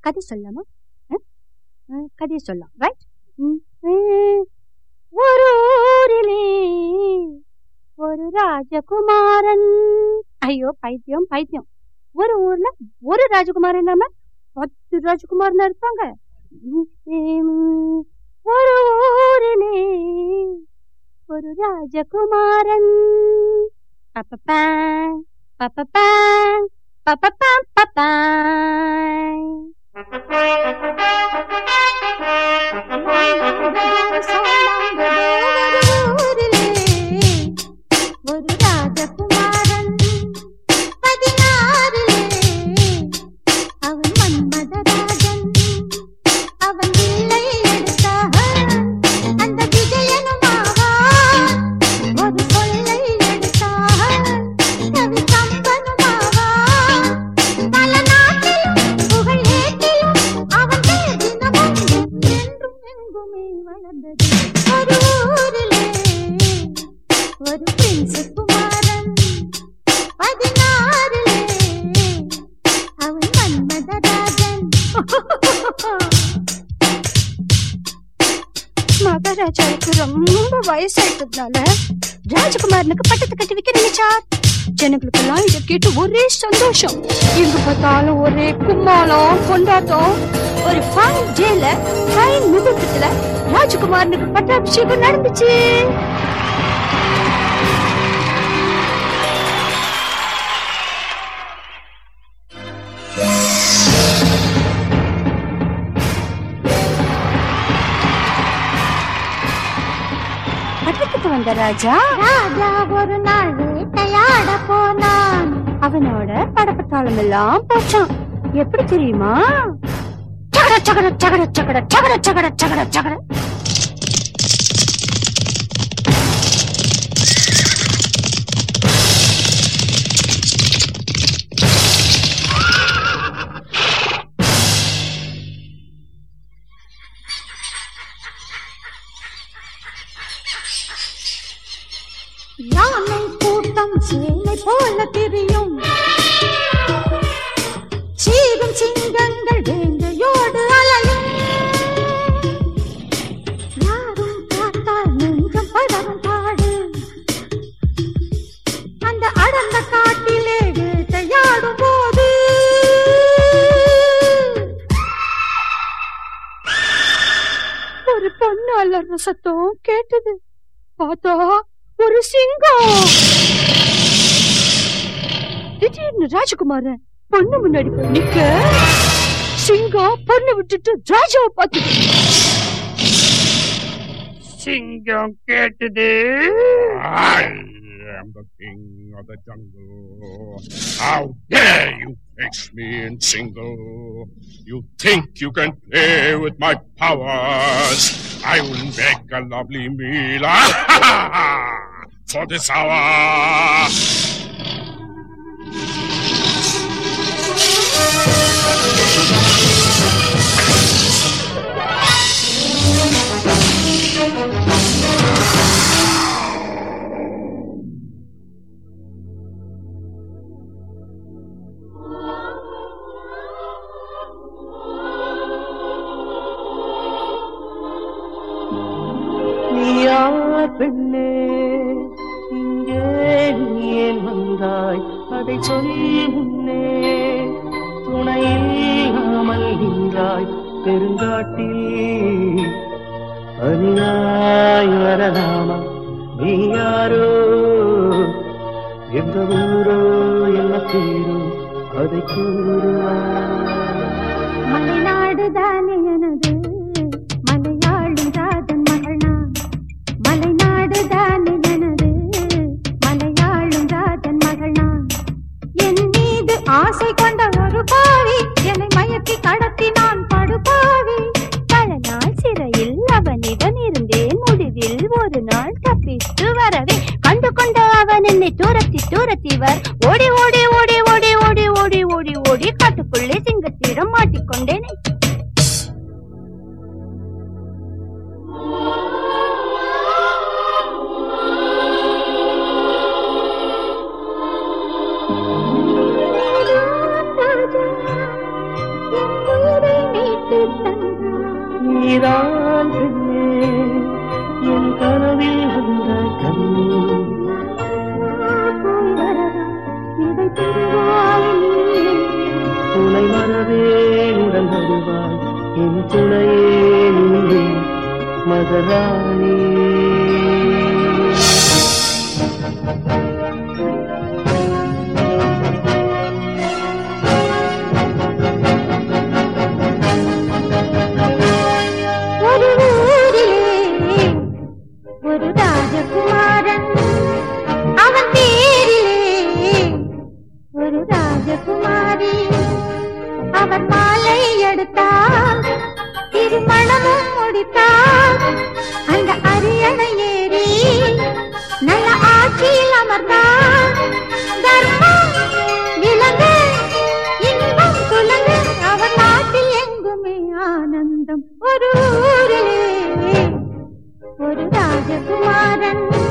கதை சொல்லலாமா அஹ்? அஹ், கதையை சொல்லலாம் ரைட் ஒரு ஊரிலே ஒரு ராஜகுமாரன் ஐயோ பைத்தியம் பைத்தியம் ஒரு ஊர்ல ஒரு ராஜகுமாரன் இல்லாம பத்து ராஜகுமாரன் இருப்பாங்க உம், ஒரு ஊரிலே ஒரு ராஜகுமாரன் பப்பப்பா பப்பப்பா பப்பப்பா பப்பாய் ஒரு ராஜகுமாரன் பதினாறிலே அவன் மன்மதராஜன் அவன் வில்லை எடுத்தான் அந்த விஜயனும் ஆவான் ஒரு கொள்ளை எடுத்தான் கவி கம்பனும் ஆவான் பல நாட்டிலும் புகழ் ஏற்றிலும் அவன் பெயர் தினமும் என்றும் எங்குமே வளர்ந்தது ஒரு ஊரிலே ஒரு பிரின்சு குமாரன் பதினாறிலே அவன் மன்மதராஜன் மகாராஜாவுக்கு ரொம்ப வயசாயிட்டதுனால ராஜகுமாரனுக்கு பட்டத்தை கட்டி வைக்க நினைச்சார் ஜனங்களுக்கெல்லாம் இதை கேட்டு ஒரே சந்தோஷம் எங்க பார்த்தாலும் ஒரே கும்மாளம் கொண்டாட்டம் ஒரு ஃபைன் டேல ஃபைன் முகூர்த்தத்துல ராஜகுமாரனுக்கு பட்டாபிஷேகம் நடந்துச்சு பட்டத்துக்கு வந்த ராஜா ராஜா ஒரு நாள் வேட்டையாட போனான் அவனோட படப்பட்டாளம் எல்லாம் போச்சான் எப்படி தெரியுமா சகட சகட சகட சகட சகட சகட சகட சகட யானை கூட்டம் சேனை போல திரியும் சீரும் சிங்கங்கள் வேங்கையோடு அலையும் யாரும் பார்த்தால் நெஞ்சம் பதறும் பாடு அந்த அடர்ந்த காட்டிலே வேட்டையாடும் போது ஒரு பொண்ணு அலற சத்தம் கேட்டது பார்த்தா ஒரு சிங்கம் திடீர்னு ராஜகுமாரன் பொண்ணு முன்னாடி போய் நிக்க சிங்கம் பொண்ணு விட்டுட்டு ராஜாவை பார்த்து சிங்கம் கேட்டது I am the king of the jungle. How dare you face me in single? You think you can play with my powers? I will make a lovely meal for this hour. நீ யார் பெண்ணே இங்கே நீ ஏன் வந்தாய் அதை சொல் முன்னே துணையில்லாமல் நின்றாய் பெருங்காட்டில் அநியாய் வரலாமா நீ யாரோ எந்த ஊரோ என்ன பேரோ அதை கூறுவாய் மலைநாடு தானே எனது மலையாளும் ராஜன் மகள் நான் மலைநாடு தானே எனது மலையாளும் ராஜன் மகள் நான் என் மீது ஆசை கொண்ட ஒரு பாவி என்னை மயக்கி கடத்தி நான் படுபாவி பல நாள் சிறையில் அவனிடம் இருந்தேன் முடிவில் ஒரு நாள் தப்பித்து வரவே கண்டு கொண்ட அவன் என்னை தூரத்தி தூரத்தி வர் ஓடி ஓடி ஓடி ஓடி ஓடி ஓடி ஓடி ஓடி காட்டுக்குள்ளே சிங்கத்திடம் மாட்டிக்கொண்டேனே ராஜா, என் உயிரே வருவாய் நீ உனை மறவேன் உடன் வருவாய் என் துணையே நீ மகராணி ஒரு ஊரிலே ஒரு ராஜகுமாரன் அவன் பேரிலே ஒரு ராஜகுமாரி அவர் மாலை எடுத்தார் திருமணமும் முடித்தார் அந்த அரியணை ஏறி நல்ல ஆட்சியில் அமர்ந்தார் தர்மம் விளங்க இன்பம் துலங்க அவர் நாட்டில் எங்குமே ஆனந்தம் ஒரு ஊரிலே ஒரு ராஜகுமாரன்